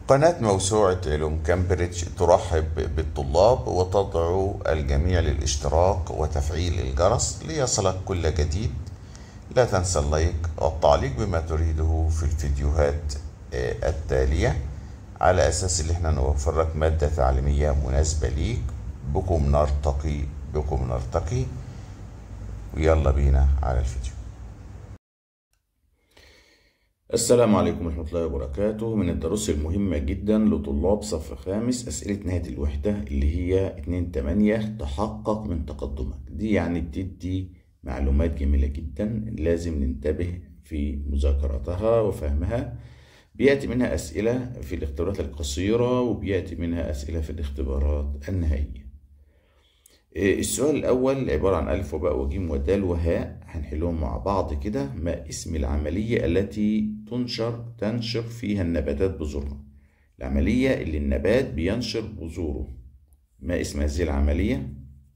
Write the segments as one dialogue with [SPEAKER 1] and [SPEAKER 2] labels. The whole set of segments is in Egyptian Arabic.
[SPEAKER 1] قناة موسوعة علوم كامبريدج ترحب بالطلاب وتدعو الجميع للاشتراك وتفعيل الجرس ليصلك كل جديد لا تنسى اللايك والتعليق بما تريده في الفيديوهات آه، التالية على أساس إن احنا نوفر لك مادة تعليمية مناسبة ليك بكم نرتقي بكم نرتقي ويلا بينا على الفيديو السلام عليكم ورحمة الله وبركاته من الدروس المهمة جدا لطلاب صف خامس أسئلة نهاية الوحدة اللي هي 2 8 تحقق من تقدمك دي يعني بتدي معلومات جميلة جدا لازم ننتبه في مذاكرتها وفهمها بيأتي منها أسئلة في الاختبارات القصيرة وبيأتي منها أسئلة في الاختبارات النهائية السؤال الأول عبارة عن ألف وباء وجيم ودال وهاء هنحلهم مع بعض كده ما اسم العملية التي تنشر تنشر فيها النباتات بذورها العملية اللي النبات بينشر بذوره ما اسم هذه العملية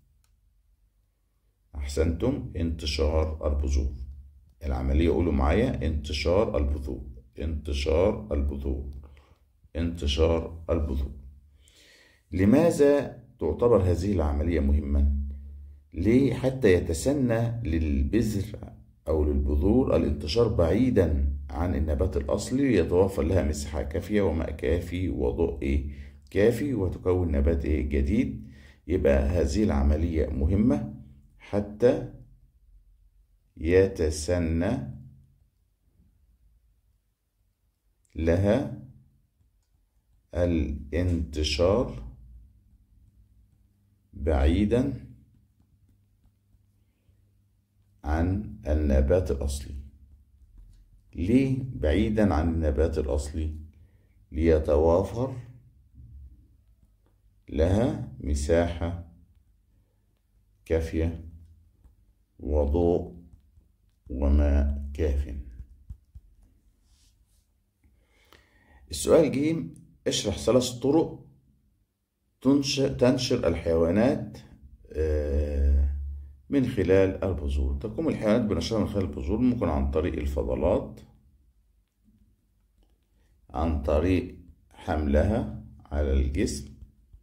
[SPEAKER 1] أحسنتم انتشار البذور العملية قولوا معايا انتشار البذور انتشار البذور انتشار البذور لماذا تعتبر هذه العملية مهمة؟ ليه؟ حتى يتسنى للبذر أو للبذور الانتشار بعيدا عن النبات الأصلي ليتوفر لها مساحة كافية وماء كافي وضوء كافي وتكون نبات جديد يبقى هذه العملية مهمة حتى يتسنى لها الانتشار بعيدا عن النبات الأصلي ليه بعيدا عن النبات الأصلي ليتوافر لها مساحة كافية وضوء وماء كاف السؤال جيم اشرح ثلاث طرق تنشر الحيوانات من خلال البذور تقوم الحيوانات بنشرها من خلال البذور ممكن عن طريق الفضلات عن طريق حملها على الجسم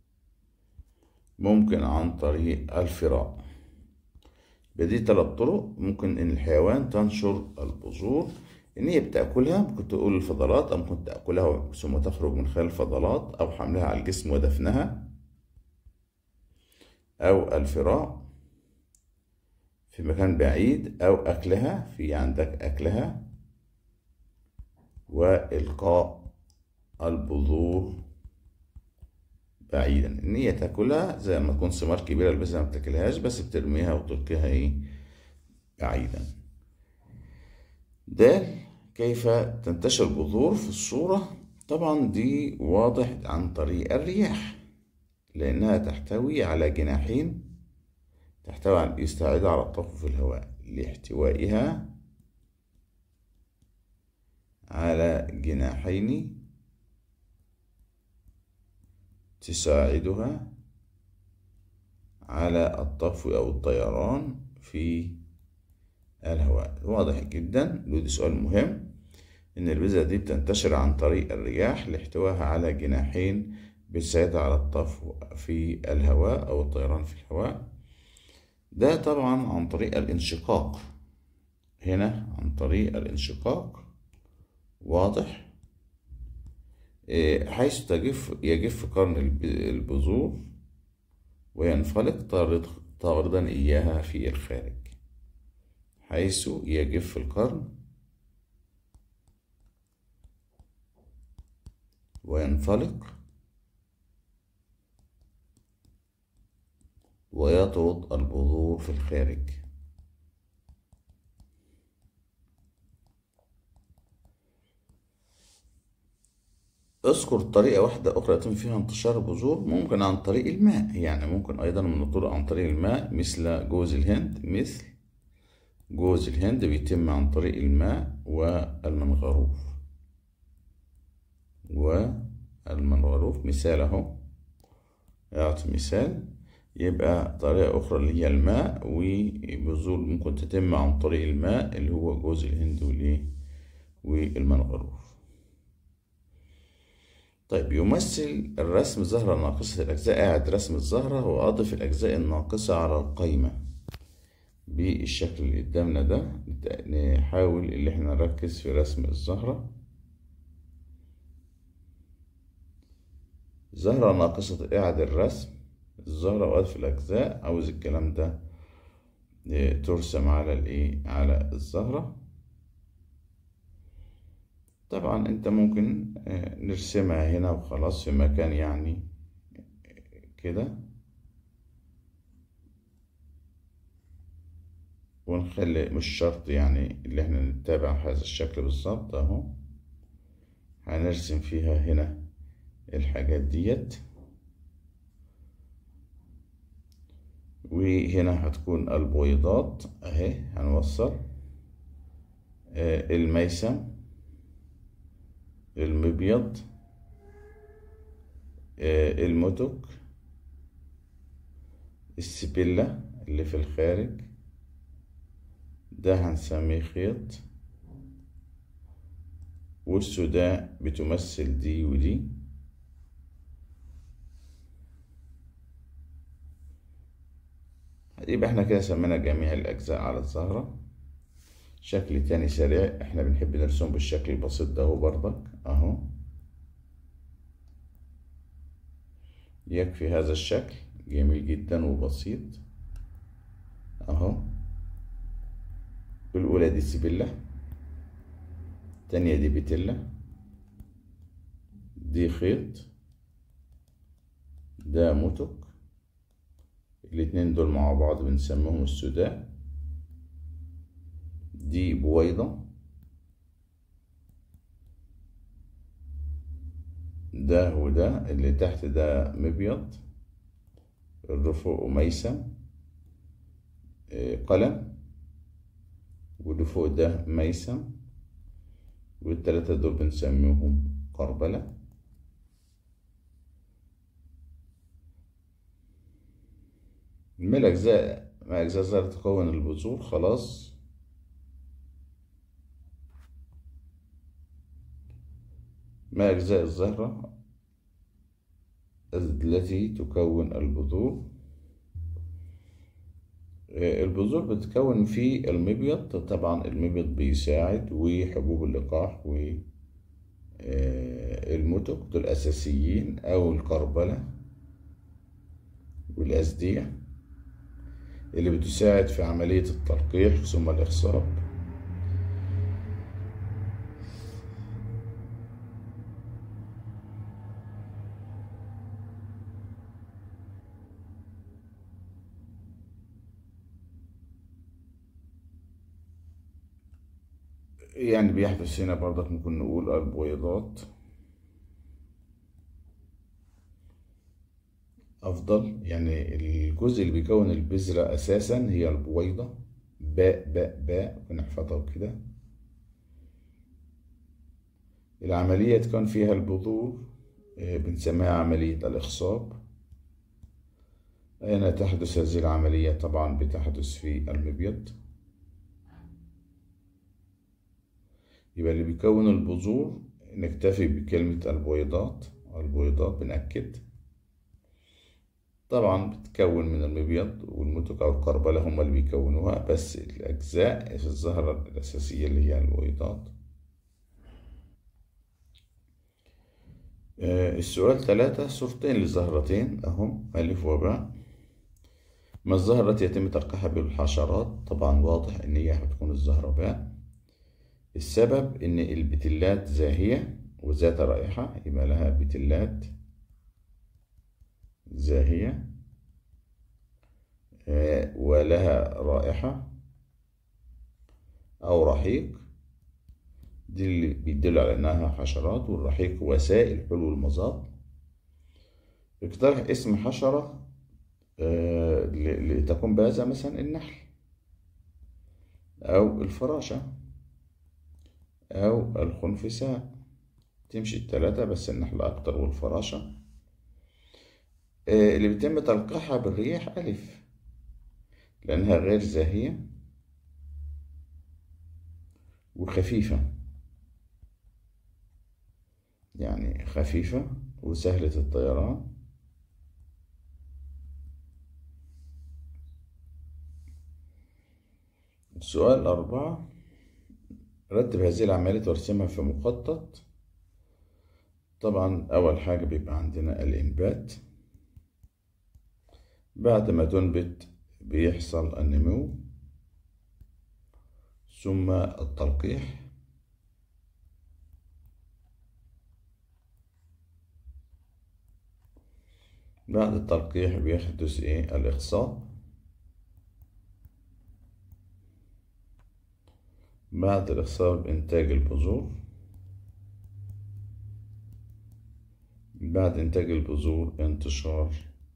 [SPEAKER 1] ممكن عن طريق الفراء بدي ثلاث طرق ممكن ان الحيوان تنشر البذور ان هي بتاكلها ممكن تقول الفضلات او ممكن تاكلها ثم تخرج من خلال الفضلات او حملها على الجسم ودفنها او الفراء في مكان بعيد او اكلها في عندك اكلها والقاء البذور بعيدا ان هي تاكلها زي ما تكون ثمار كبيره بس ما بتاكلهاش بس بترميها وتلقيها ايه بعيدا د كيف تنتشر البذور في الصورة طبعا دي واضح عن طريق الرياح لأنها تحتوي على جناحين تحتوي على يستعد على الطفو في الهواء لاحتوائها على جناحين تساعدها على الطفو أو الطيران في الهواء واضح جدا ودي سؤال مهم إن البذرة دي بتنتشر عن طريق الرياح لاحتوائها على جناحين بتساعدها على الطفو في الهواء أو الطيران في الهواء ده طبعا عن طريق الانشقاق هنا عن طريق الانشقاق واضح حيث تجف يجف قرن البذور وينفلق طاردا إياها في الخارج حيث يجف القرن وينفلق ويطرد البذور في الخارج اذكر طريقة واحدة أخرى يتم فيها انتشار البذور ممكن عن طريق الماء يعني ممكن أيضا من الطرق عن طريق الماء مثل جوز الهند مثل جوز الهند بيتم عن طريق الماء والمنغروف والمنغروف مثال اهو اعطي مثال يبقى طريقة أخرى اللي هي الماء وبذور ممكن تتم عن طريق الماء اللي هو جوز الهند والإيه والمنغروف طيب يمثل الرسم الزهرة ناقصة الأجزاء قاعد رسم الزهرة وأضف الأجزاء الناقصة على القايمة بالشكل اللي قدامنا ده نحاول اللي احنا نركز في رسم الزهرة زهرة ناقصة إعادة الرسم الزهرة وأضف الأجزاء عاوز الكلام ده ترسم على الإيه على الزهرة طبعا انت ممكن نرسمها هنا وخلاص في مكان يعني كده ونخلي مش شرط يعني اللي احنا نتابع هذا الشكل بالظبط اهو هنرسم فيها هنا الحاجات ديت وهنا هتكون البويضات اهي هنوصل الميسم المبيض المتك السبلة اللي في الخارج ده هنسميه خيط والسوداء بتمثل دي ودي يبقى احنا كده سمينا جميع الأجزاء على الزهرة شكل تاني سريع احنا بنحب نرسم بالشكل البسيط ده اهو برضك اهو يكفي هذا الشكل جميل جدا وبسيط اهو الأولى دي سبلة التانية دي بتلة دي خيط ده متك الاتنين دول مع بعض بنسميهم السوداء دي بويضة ده وده اللي تحت ده مبيض اللي فوق ميسم قلم واللي فوق ده ميسم والتلاتة دول بنسميهم قربلة من الأجزاء ما أجزاء زهرة تكون البذور خلاص ما أجزاء الزهرة التي تكون البذور البذور بتتكون في المبيض طبعا المبيض بيساعد وحبوب اللقاح والمتك دول أساسيين أو الكربلة والأزدية اللي بتساعد في عملية التلقيح ثم الإخصاب يعني بيحدث هنا برضك ممكن نقول البويضات أفضل يعني الجزء اللي بيكون البذرة أساسا هي البويضة باء باء باء ونحفظها كده العملية تكون فيها البذور بنسميها عملية الإخصاب أين تحدث هذه العملية طبعا بتحدث في المبيض يبقى اللي بيكون البذور نكتفي بكلمة البويضات البويضات بنأكد طبعا بتتكون من المبيض والمتك أو الكربلة هما اللي بيكونوها بس الأجزاء في الزهرة الأساسية اللي هي البويضات السؤال ثلاثة صورتين لزهرتين أهم ألف وباء ما الزهرة التي يتم تلقيحها بالحشرات طبعا واضح إن هي هتكون الزهرة باء السبب إن البتلات زاهية وذات رائحة يبقى لها بتلات زاهية ولها رائحة أو رحيق دي اللي بيدل على إنها حشرات والرحيق وسائل حلو المذاق اقترح اسم حشرة لتكون بهذا مثلا النحل أو الفراشة أو الخنفساء تمشي التلاتة بس النحل أكتر والفراشة اللي بيتم تلقيحها بالرياح ألف لأنها غير زاهية وخفيفة يعني خفيفة وسهلة الطيران السؤال أربعة رتب هذه العمليات وارسمها في مخطط طبعا أول حاجة بيبقى عندنا الإنبات بعد ما تنبت بيحصل النمو ثم التلقيح بعد التلقيح بيحدث ايه الإخصاب بعد الإخصاب إنتاج البذور بعد إنتاج البذور انتشار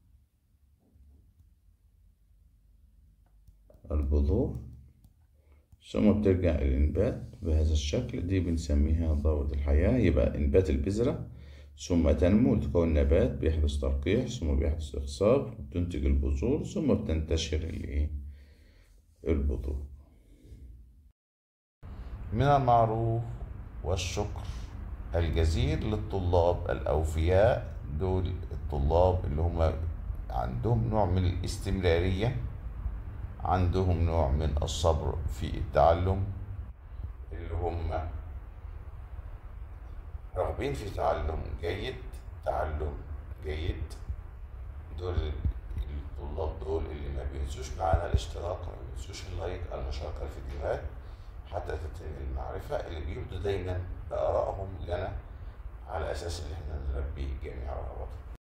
[SPEAKER 1] البذور ثم بترجع الإنبات بهذا الشكل دي بنسميها دورة الحياة يبقى إنبات البذرة ثم تنمو لتكون نبات بيحدث تلقيح ثم بيحدث إخصاب تنتج البذور ثم بتنتشر الإيه البذور
[SPEAKER 2] من المعروف والشكر الجزير للطلاب الأوفياء دول الطلاب اللي هم عندهم نوع من الاستمرارية عندهم نوع من الصبر في التعلم اللي هم راغبين في تعلم جيد تعلم جيد دول الطلاب دول اللي ما بينسوش معانا الاشتراك ما بينسوش اللايك المشاركة الفيديوهات حتى تتم المعرفة اللي بيبدوا دايما بآرائهم لنا على أساس إن احنا نلبي جميع رغباتهم